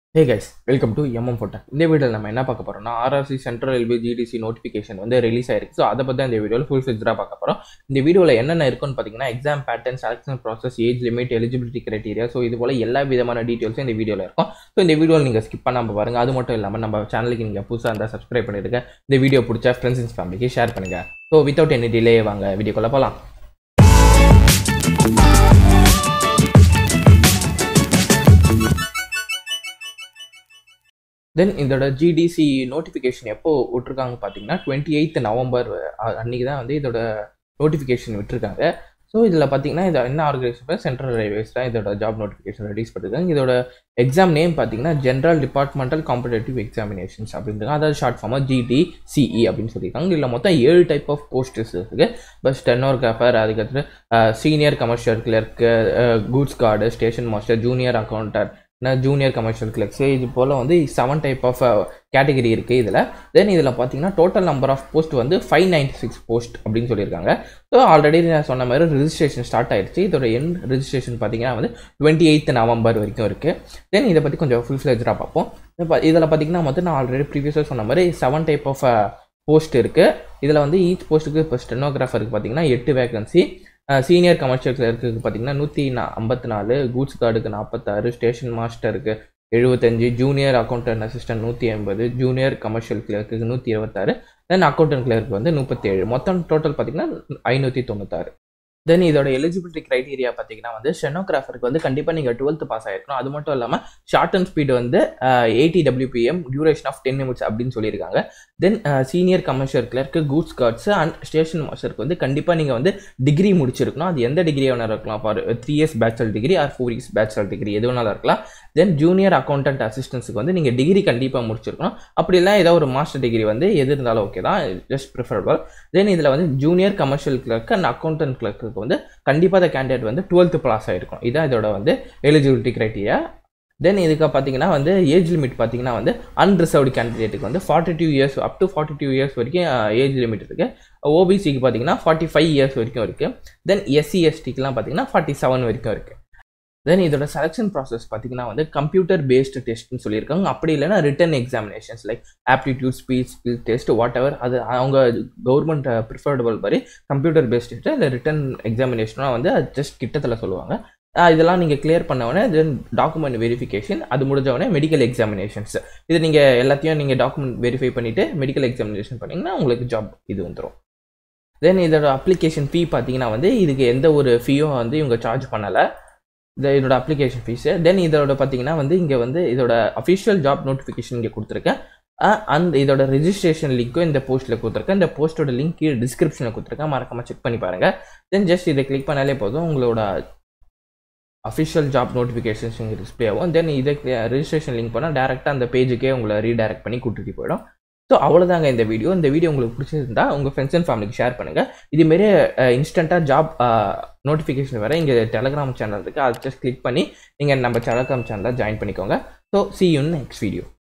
hey guys welcome to எம்எம் ஃபோட்டா இந்த வீடியோவில் நம்ம என்ன பார்க்க போறோம்னா RRC central LP GDC notification வந்து ரிலீஸ் ஆயிருக்கு ஸோ அதை பற்றி இந்த வீடியோவில் ஃபுல் ஃபிஜராக பார்க்க போகிறோம் இந்த வீடியோவில் என்னென்ன இருக்குன்னு பார்த்தீங்கன்னா exam pattern selection process age limit eligibility criteria so இது போல் எல்லா விதமான டீட்டெயில்ஸும் இந்த வீடியோவில் இருக்கும் ஸோ இந்த வீடியோவில் நீங்கள் ஸ்கிப் பண்ணாமல் பாருங்கள் அது மட்டும் இல்லாமல் நம்ம சேனலுக்கு நீங்கள் புதுசாக இருந்தால் சப்ஸ்கிரைப் பண்ணிடுங்க இந்த வீடியோ பிடிச்சா ஃப்ரெண்ட்ஸ் அண்ட் ஃபேமிலிக்கு ஷேர் பண்ணுங்கள் ஸோ வித்தவுட் எனி டிலே வாங்க வீடியோக்குள்ளே போகலாம் தென் இதோட ஜிடிசி நோட்டிஃபிகேஷன் எப்போ விட்ருக்காங்க பார்த்தீங்கன்னா டுவெண்ட்டி எயித் நவம்பர் அன்றைக்கி தான் வந்து இதோட நோட்டிஃபிகேஷன் விட்டுருக்காங்க ஸோ இதில் பார்த்தீங்கன்னா இது என்ன ஆர்கனைசேஷன் சென்ட்ரல் ரயில்வேஸ் தான் இதோட ஜாப் நோட்டிஃபிகேஷன் ரிலீஸ் பண்ணிருக்காங்க இதோட எக்ஸாம் நேம் பார்த்தீங்கன்னா ஜென்ரல் டிபார்ட்மெண்டல் காம்படேட்டிவ் எக்ஸாமினேஷன்ஸ் அப்படின்றாங்க அதாவது ஷார்ட் ஃபார்மாக ஜிடிசிஇ அப்படின்னு சொல்லியிருக்காங்க இதில் மொத்தம் ஏழு டைப் ஆஃப் போஸ்டர்ஸ் இருக்குது பஸ் ஸ்டெனோகிராஃபர் அதுக்கடுத்து senior commercial clerk goods guard station master junior accountant junior commercial clerks இது போல் வந்து செவன் டைப் ஆஃப் கேட்டகரி இருக்குது இதில் தென் இதில் பார்த்தீங்கன்னா டோட்டல் நம்பர் ஆஃப் போஸ்ட் வந்து ஃபைவ் நைன்டி சிக்ஸ் போஸ்ட் அப்படின்னு சொல்லியிருக்காங்க ஸோ ஆல்ரெடி நான் சொன்ன மாதிரி ரிஜிஸ்ட்ரேஷன் ஸ்டார்ட் ஆயிடுச்சு இதோட என் ரிஜிஸ்ட்ரேஷன் பார்த்தீங்கன்னா வந்து டுவெண்ட்டி எயித் நவம்பர் வரைக்கும் இருக்குது தென் இதை பற்றி கொஞ்சம் ஃபுல் ஃப்ளெஜராக பார்ப்போம் இப்போ இதில் பார்த்தீங்கன்னா வந்து நான் ஆல்ரெடி ப்ரீவியஸாக சொன்ன மாதிரி செவன் டைப் ஆஃப் போஸ்ட் இருக்குது இதில் வந்து ஈச் போஸ்ட்டுக்கு இப்போ ஸ்டெனோகிராஃபருக்கு பார்த்தீங்கன்னா எட்டு வேகன்சி சீனியர் கமர்ஷியல் கிளர்க்கு பார்த்தீங்கன்னா நூற்றி நா ஐம்பத்தி நாலு கூட்ஸ் கார்டுக்கு நாற்பத்தாறு ஸ்டேஷன் மாஸ்டருக்கு எழுபத்தஞ்சு ஜூனியர் அக்கௌண்டன்ட் அசிஸ்டன்ட் நூற்றி ஐம்பது ஜூனியர் கமர்ஷியல் கிளர்க்கு நூற்றி இருபத்தாறு தென் அக்கௌண்டன்ட் கிளர்க்கு வந்து முப்பத்தி ஏழு மொத்தம் டோட்டல் பார்த்தீங்கன்னா ஐநூற்றி தொண்ணூத்தாறு தென் இதோட எலிஜிபிலிட்டி க்ரைட்டீரியா பார்த்தீங்கன்னா வந்து ஸ்டெனோகிராஃபருக்கு வந்து கண்டிப்பாக நீங்கள் டுவெல்த் பாஸ் ஆகிருக்கணும் அது மட்டும் இல்லாமல் ஷார்ட் அண்ட் ஸ்பீடு வந்து eighty WPM duration of ten minutes அப்படின்னு சொல்லியிருக்காங்க then senior commercial clerk goods guards and station மாஸ்டருக்கு வந்து கண்டிப்பாக நீங்கள் வந்து டிகிரி முடிச்சிருக்கணும் அது எந்த டிகிரி வேணாலும் இருக்கலாம் for three years bachelor degree or four years bachelor degree எது வேணாலும் இருக்கலாம் தென் ஜூனியர் அக்கௌண்டன்ட் அசிஸ்டன்ஸுக்கு வந்து நீங்கள் டிகிரி கண்டிப்பாக முடிச்சிருக்கணும் அப்படி இல்லை ஏதோ ஒரு மாஸ்டர் டிகிரி வந்து எது இருந்தாலும் ஓகே தான் ஜஸ்ட் ப்ரிஃபரபிள் தென் இதில் வந்து junior commercial clerk and accountant clerk வந்து கண்டிப்பாக அந்த கேண்டிடேட் வந்து டுவெல்த்து பாஸ் ஆகிருக்கும் இதான் இதோட வந்து எலிஜிபிலிட்டி க்ரைட்டீரியா தென் இதுக்கு பார்த்தீங்கன்னா வந்து ஏஜ் லிமிட் பார்த்தீங்கன்னா வந்து அன்ரிசர்வ்டு கேண்டிடேட்டுக்கு வந்து forty two years up to forty two years வரைக்கும் ஏஜ் லிமிட் இருக்குது ஓபிசிக்கு பார்த்தீங்கன்னா ஃபார்ட்டி ஃபைவ் இயர்ஸ் வரைக்கும் இருக்குது தென் எஸ்சி எஸ்டிக்கெலாம் பார்த்தீங்கன்னா ஃபார்ட்டி செவன் வரைக்கும் இருக்குது தென் இதோட செலெக்ஷன் ப்ராசஸ் பார்த்தீங்கன்னா வந்து கம்ப்யூட்டர் பேஸ்டு டெஸ்ட்னு சொல்லியிருக்காங்க அப்படி இல்லைனா written examinations like aptitude speech skill test whatever அது அவங்க கவர்மெண்ட் ப்ரிஃபர்டபுள் மாதிரி கம்ப்யூட்டர் பேஸ்ட் டெஸ்ட்டு இல்லை ரிட்டன் எக்ஸாமினேஷனாக வந்து அது ஜஸ்ட் கிட்டத்தில் சொல்லுவாங்க இதெல்லாம் நீங்கள் கிளியர் பண்ண தென் டாக்குமெண்ட் வெரிஃபிகேஷன் அது முடிஞ்ச உடனே மெடிக்கல் எக்ஸாமினேஷன்ஸ் இது நீங்கள் எல்லாத்தையும் நீங்கள் டாக்குமெண்ட் வெரிஃபை பண்ணிவிட்டு மெடிக்கல் எக்ஸாமினேஷன் பண்ணிங்கன்னா உங்களுக்கு ஜாப் இது வந்துடும் தென் இதோட அப்ளிகேஷன் ஃபீ பார்த்தீங்கன்னா வந்து இதுக்கு எந்த ஒரு ஃபீயும் வந்து இவங்க சார்ஜ் பண்ணலை இந்த இதோட அப்ளிகேஷன் ஃபீஸு தென் இதோட பார்த்தீங்கன்னா வந்து இங்கே வந்து இதோட அஃபிஷியல் ஜாப் நோட்டிஃபிகேஷன் இங்கே கொடுத்துருக்கேன் அந்த இதோட ரிஜிஸ்ட்ரேஷன் லிங்க்கும் இந்த போஸ்ட்டில் கொடுத்துருக்கேன் இந்த போஸ்ட்டோட லிங்க் கீழே டிஸ்கிரிப்ஷனில் கொடுத்துருக்கேன் மறக்காமல் செக் பண்ணி பாருங்கள் தென் ஜஸ்ட் இதை கிளிக் பண்ணாலே போதும் உங்களோட அஃபிஷியல் ஜாப் நோட்டிஃபிகேஷன்ஸ் இங்கே டிஸ்பிளே ஆகும் தென் இதை ரிஜிஸ்ட்ரேஷன் லிங்க் பண்ணால் டேரெக்டாக அந்த பேஜுக்கே உங்களை ரீடைரக்ட் பண்ணி கூட்டிகிட்டு போயிடும் ஸோ அவ்வளோதாங்க இந்த வீடியோ இந்த வீடியோ உங்களுக்கு பிடிச்சிருந்தா உங்கள் ஃப்ரெண்ட்ஸ் அண்ட் ஃபேமிலிக்கு ஷேர் பண்ணுங்கள் இதுமாரி இன்ஸ்டண்ட்டாக ஜாப் நோட்டிஃபிகேஷன் வர இங்கே டெலகிராம் சேனல் இருக்குது அதை ஜஸ்ட் கிளிக் பண்ணி நீங்கள் நம்ம டெலகிராம் சேனலில் ஜாயின் பண்ணிக்கோங்க so see you next video